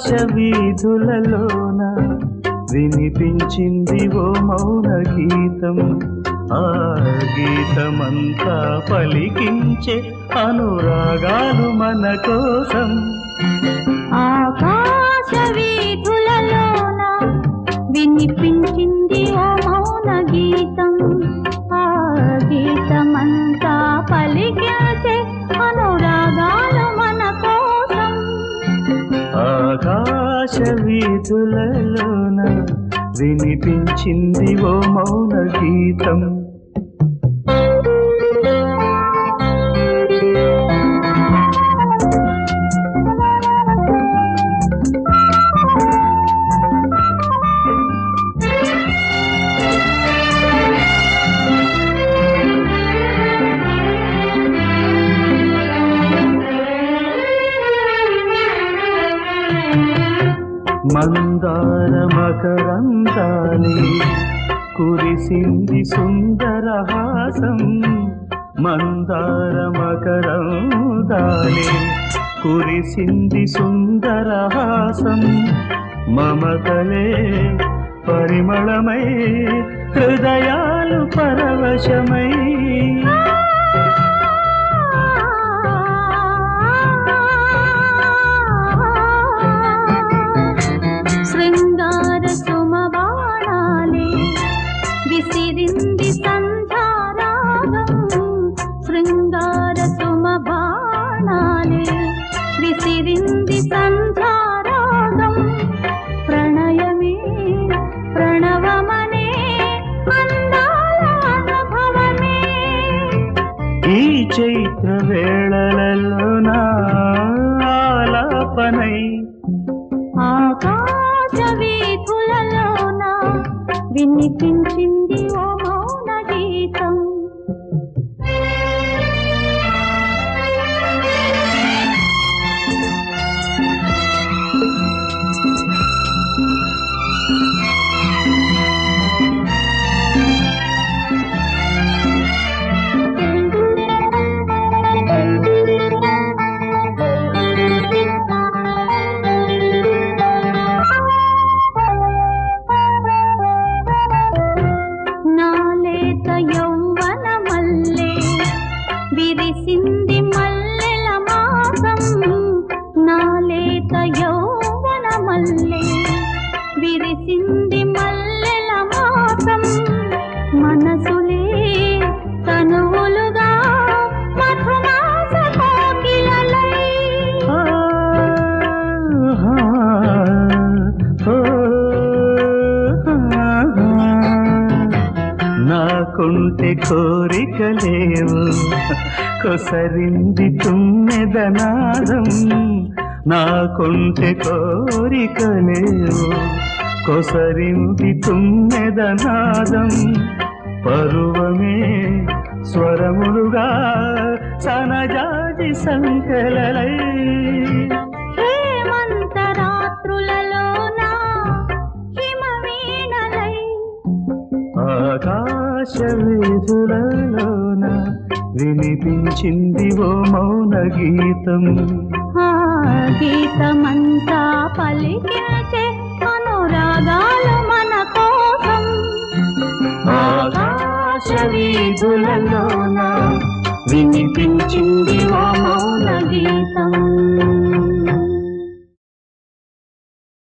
ఆకాశ వీధులలోన వినిపించింది ఓ మౌన గీతం ఆ గీతమంతా పలికించే అనురాగాలు మన కోసం ఆకాశ వీధులలోన వినిపించింది ఓ మౌన గీతం ఆ గీతమంతా పలికించే అనురాగాలు మన కోసం ఆకాశ వీధులలోన వినిపించింది ఓ మౌన గీతం మందార మకరందాలే కురిసింది సుందర హాసం మందార మకరందాలే కురిసింది సుందర హాసం మమతలే పరిమళమై హృదయాలు పరవశమై శృంగార సుమబాణాలే విసిరింది సంధ్యారాగం శృంగార సుమబాణాలే విసిరింది సంధ్యారాగం ప్రణయమే ప్రణవమనే అందాల అనుభవమే ఈ చైత్ర వేళలలో నా ఆలాపనై ఆకాశ వీధులలోన వినిపించింది ఓ మౌన గీతం నాలేత యౌవన మల్లె విరిసింది మల్లెల మాసం నాలేత యౌవన మల్లె విరిసింది మల్లెల మాసం మనసులే తనువులుగా మధుమాస కోకిలలై ఆహా, ఓ, ఆహా. నాకుంటే కోరికలేవు కొసరింది తుమ్మెదనాదం నాకుంటే కోరికలేవు కొసరింది తుమ్మెదనాదం పరువమే స్వరములుగా సనజాజి సంకలలై హేమంత రాత్రులలోన హిమవీణలై ఆకాశ వీధులలోన వినిపించింది ఓ మౌన గీతం ఆ గీతమంతా పలికించే అనురాగాలు మన కోసం ఆకాశ వీధులలోన వినిపించింది